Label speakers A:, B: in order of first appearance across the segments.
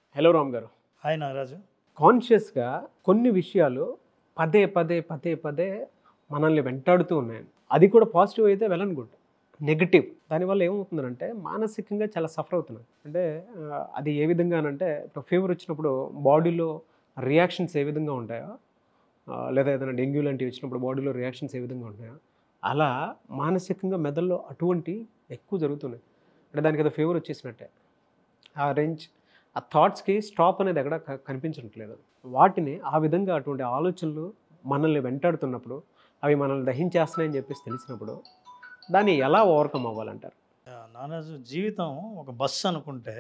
A: hello Ram గారు
B: hi Nagaraju
A: కాన్షియస్గా కొన్ని విషయాలు పదే పదే పదే పదే మనల్ని వెంటాడుతూ ఉన్నాయి అది కూడా పాజిటివ్ అయితే వెల్ అండ్ గుడ్ నెగిటివ్ దానివల్ల ఏమవుతుందంటే మానసికంగా చాలా సఫర్ అవుతున్నాం అంటే ఆ, అది ఏ విధంగా అంటే ఇప్పుడు ఫీవర్ వచ్చినప్పుడు బాడీలో రియాక్షన్స్ ఏ విధంగా ఉంటాయో ఆ, లేదా ఏదైనా డెంగ్యూ లాంటివి వచ్చినప్పుడు బాడీలో రియాక్షన్స్ ఏ విధంగా ఉంటాయో అలా మానసికంగా మెదడులో అటువంటి ఎక్కువ జరుగుతున్నాయి అంటే దానికి ఏదో ఫీవర్ వచ్చేసినట్టే ఆ రేంజ్ ఆ థాట్స్కి స్టాప్ అనేది ఎక్కడ క- కనిపించట్లేదు వాటిని ఆ విధంగా అటువంటి ఆలోచనలు మనల్ని వెంటాడుతున్నప్పుడు అవి మనల్ని దహించేస్తున్నాయని చెప్పేసి తెలిసినప్పుడు దాన్ని ఎలా ఓవర్కమ్ అవ్వాలంటారు
B: ఆ, నాగరాజు జీవితం ఒక బస్సు అనుకుంటే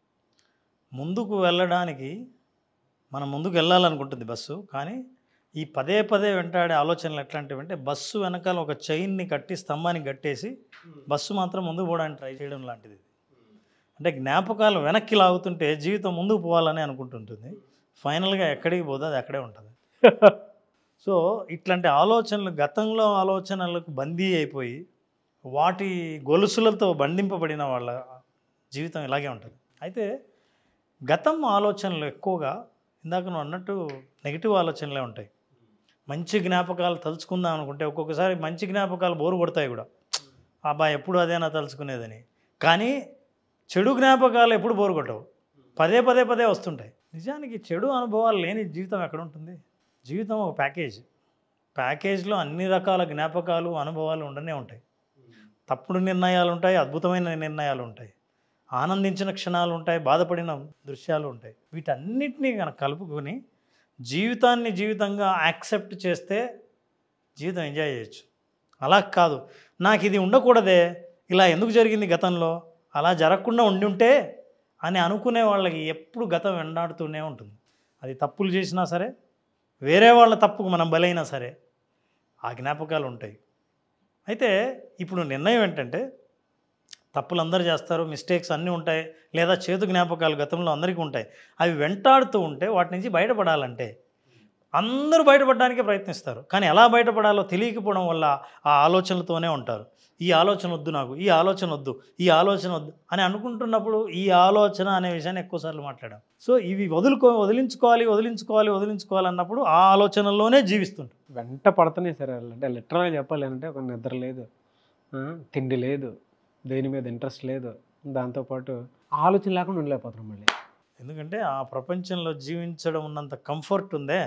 B: ముందుకు వెళ్ళడానికి మనం ముందుకు వెళ్ళాలనుకుంటుంది బస్సు కానీ ఈ పదే పదే వెంటాడే ఆలోచనలు ఎట్లాంటివి అంటే బస్సు వెనకాల ఒక చైన్ని కట్టి స్తంభానికి కట్టేసి బస్సు మాత్రం ముందుకు పోవడానికి ట్రై చేయడం లాంటిది అంటే జ్ఞాపకాలు వెనక్కి లాగుతుంటే జీవితం ముందుకు పోవాలని అనుకుంటుంటుంది ఫైనల్గా ఎక్కడికి పోతే అది అక్కడే ఉంటుంది సో ఇట్లాంటి ఆలోచనలు గతంలో ఆలోచనలకు బందీ అయిపోయి వాటి గొలుసులతో బంధింపబడిన వాళ్ళ జీవితం ఇలాగే ఉంటుంది అయితే గతం ఆలోచనలు ఎక్కువగా ఇందాక నువ్వు అన్నట్టు నెగిటివ్ ఆలోచనలే ఉంటాయి మంచి జ్ఞాపకాలు తలుచుకుందాం అనుకుంటే ఒక్కొక్కసారి మంచి జ్ఞాపకాలు బోరు కొడతాయి కూడా అబ్బా ఎప్పుడు అదేనా తలుచుకునేదని కానీ చెడు జ్ఞాపకాలు ఎప్పుడు బోరు కొట్టవు పదే పదే పదే వస్తుంటాయి నిజానికి చెడు అనుభవాలు లేని జీవితం ఎక్కడ ఉంటుంది జీవితం ఒక ప్యాకేజ్ ప్యాకేజ్లో అన్ని రకాల జ్ఞాపకాలు అనుభవాలు ఉండనే ఉంటాయి తప్పుడు నిర్ణయాలు ఉంటాయి అద్భుతమైన నిర్ణయాలు ఉంటాయి ఆనందించిన క్షణాలు ఉంటాయి బాధపడిన దృశ్యాలు ఉంటాయి వీటన్నిటినీ కనుక కలుపుకొని జీవితాన్ని జీవితంగా యాక్సెప్ట్ చేస్తే జీవితం ఎంజాయ్ చేయొచ్చు అలా కాదు నాకు ఇది ఉండకూడదే ఇలా ఎందుకు జరిగింది గతంలో అలా జరగకుండా ఉండి ఉంటే అని అనుకునే వాళ్ళకి ఎప్పుడు గతం వెంటాడుతూనే ఉంటుంది అది తప్పులు చేసినా సరే వేరే వాళ్ళ తప్పుకు మనం బలైనా సరే ఆ జ్ఞాపకాలు ఉంటాయి అయితే ఇప్పుడు నిర్ణయం ఏంటంటే తప్పులు అందరూ చేస్తారు మిస్టేక్స్ అన్నీ ఉంటాయి లేదా చేతు జ్ఞాపకాలు గతంలో అందరికీ ఉంటాయి అవి వెంటాడుతూ ఉంటే వాటి నుంచి బయటపడాలంటే అందరూ బయటపడడానికే ప్రయత్నిస్తారు కానీ ఎలా బయటపడాలో తెలియకపోవడం వల్ల ఆ ఆలోచనలతోనే ఉంటారు ఈ ఆలోచన వద్దు నాకు ఈ ఆలోచన వద్దు ఈ ఆలోచన వద్దు అని అనుకుంటున్నప్పుడు ఈ ఆలోచన అనే విషయాన్ని ఎక్కువసార్లు మాట్లాడాం సో ఇవి వదులుకో వదిలించుకోవాలి వదిలించుకోవాలి వదిలించుకోవాలి అన్నప్పుడు ఆ ఆలోచనల్లోనే జీవిస్తుంటాం
A: వెంట పడుతున్నాయి సార్ అంటే లిటరల్గా చెప్పాలి అంటే ఒక నిద్ర లేదు ఆ, తిండి లేదు దేని మీద ఇంట్రెస్ట్ లేదు దాంతోపాటు ఆలోచన లేకుండా ఉండలేకపోతున్నాం మళ్ళీ
B: ఎందుకంటే ఆ ప్రపంచంలో జీవించడం ఉన్నంత కంఫర్ట్ ఉందే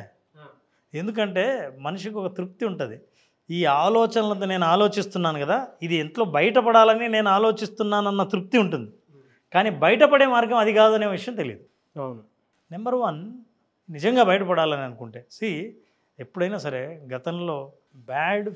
B: ఎందుకంటే మనిషికి ఒక తృప్తి ఉంటుంది ఈ ఆలోచనలతో నేను ఆలోచిస్తున్నాను కదా ఇది ఎంతో బయటపడాలని నేను ఆలోచిస్తున్నానన్న తృప్తి ఉంటుంది కానీ బయటపడే మార్గం అది కాదనే విషయం తెలియదు
A: అవును
B: నెంబర్ వన్ నిజంగా బయటపడాలని అనుకుంటే సి ఎప్పుడైనా సరే గతంలో బ్యాడ్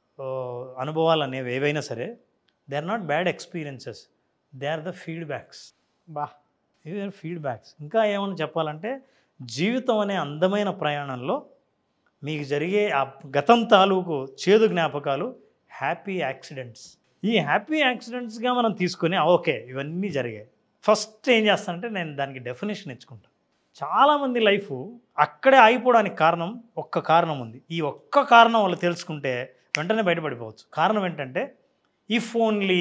B: అనుభవాలు అనేవి ఏవైనా సరే they are not bad experiences they are the feedbacks
A: బా
B: ఇవి ఫీడ్బ్యాక్స్ ఇంకా ఏమని చెప్పాలంటే జీవితం అనే అందమైన ప్రయాణంలో మీకు జరిగే ఆ గతం తాలూకు చేదు జ్ఞాపకాలు హ్యాపీ యాక్సిడెంట్స్ ఈ హ్యాపీ యాక్సిడెంట్స్గా మనం తీసుకొని "ఆ, ఓకే ఇవన్నీ జరిగాయి ఫస్ట్ ఏం చేస్తానంటే నేను దానికి డెఫినేషన్ ఇచ్చుకుంటాను చాలామంది లైఫ్ అక్కడే ఆగిపోవడానికి కారణం ఒక్క కారణం ఉంది ఈ ఒక్క కారణం వాళ్ళు తెలుసుకుంటే వెంటనే బయటపడిపోవచ్చు కారణం ఏంటంటే ఇఫ్ ఓన్లీ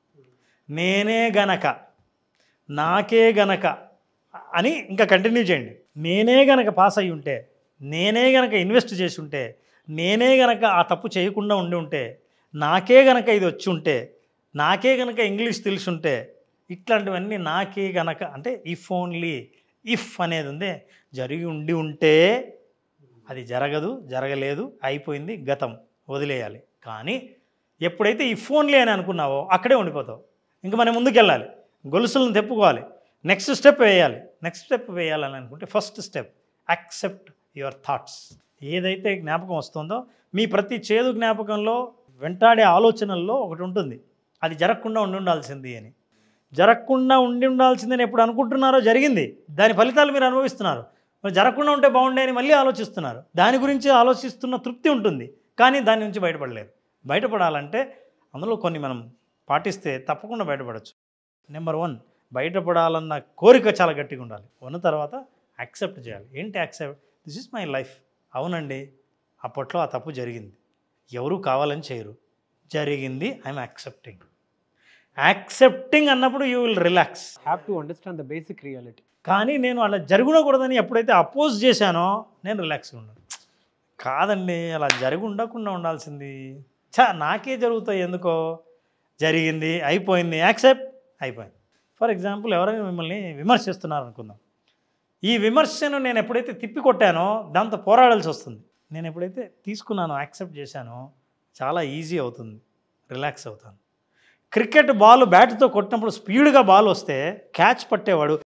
B: నేనే గనక నాకే గనక అని ఇంకా కంటిన్యూ చేయండి నేనే గనక పాస్ అయి ఉంటే నేనే గనక ఇన్వెస్ట్ చేసి ఉంటే నేనే గనక ఆ తప్పు చేయకుండా ఉండి ఉంటే నాకే గనక ఇది వచ్చి ఉంటే నాకే గనక ఇంగ్లీష్ తెలిసి ఉంటే ఇట్లాంటివన్నీ నాకే గనక అంటే ఇఫ్ ఓన్లీ ఇఫ్ అనేది ఉందే జరిగి ఉండి ఉంటే అది జరగదు జరగలేదు అయిపోయింది గతం వదిలేయాలి కానీ ఎప్పుడైతే ఇఫ్ ఓన్లీ అని అనుకున్నావో అక్కడే ఉండిపోతావు ఇంకా మనం ముందుకు వెళ్ళాలి గొలుసులను తెప్పుకోవాలి నెక్స్ట్ స్టెప్ వేయాలి నెక్స్ట్ స్టెప్ వేయాలని అనుకుంటే first step accept your thoughts ఏదైతే జ్ఞాపకం వస్తుందో మీ ప్రతి చేదు జ్ఞాపకంలో వెంటాడే ఆలోచనల్లో ఒకటి ఉంటుంది అది జరగకుండా ఉండి ఉండాల్సింది అని జరగకుండా ఉండి ఉండాల్సిందని ఎప్పుడు అనుకుంటున్నారో జరిగింది దాని ఫలితాలు మీరు అనుభవిస్తున్నారు మరి జరగకుండా ఉంటే బాగుండే అని మళ్ళీ ఆలోచిస్తున్నారు దాని గురించి ఆలోచిస్తున్న తృప్తి ఉంటుంది కానీ దాని నుంచి బయటపడలేరు బయటపడాలంటే అందులో కొన్ని మనం పాటిస్తే తప్పకుండా బయటపడవచ్చు నెంబర్ వన్ బయటపడాలన్న కోరిక చాలా గట్టిగా ఉండాలి ఉన్న తర్వాత యాక్సెప్ట్ చేయాలి ఏంటి accept this is my life అవునండి అప్పట్లో ఆ తప్పు జరిగింది ఎవరు కావాలని చేయరు జరిగింది ఐఎమ్ యాక్సెప్టింగ్ యాక్సెప్టింగ్ అన్నప్పుడు you will relax
A: have to understand the basic reality
B: కానీ నేను అలా జరగకూడదని ఎప్పుడైతే అపోజ్ చేశానో నేను రిలాక్స్గా ఉన్నాను కాదండి అలా జరిగి ఉండకుండా ఉండాల్సింది చా నాకే జరుగుతాయి ఎందుకో జరిగింది అయిపోయింది యాక్సెప్ట్ అయిపోయింది ఫర్ ఎగ్జాంపుల్ ఎవరైనా మిమ్మల్ని విమర్శిస్తున్నారు అనుకుందాం ఈ విమర్శను నేను ఎప్పుడైతే తిప్పి కొట్టానో దాంతో పోరాడాల్సి వస్తుంది నేను ఎప్పుడైతే తీసుకున్నానో యాక్సెప్ట్ చేశానో చాలా ఈజీ అవుతుంది రిలాక్స్ అవుతాను క్రికెట్ బాల్ బ్యాట్తో కొట్టినప్పుడు స్పీడ్గా బాల్ వస్తే క్యాచ్ పట్టేవాడు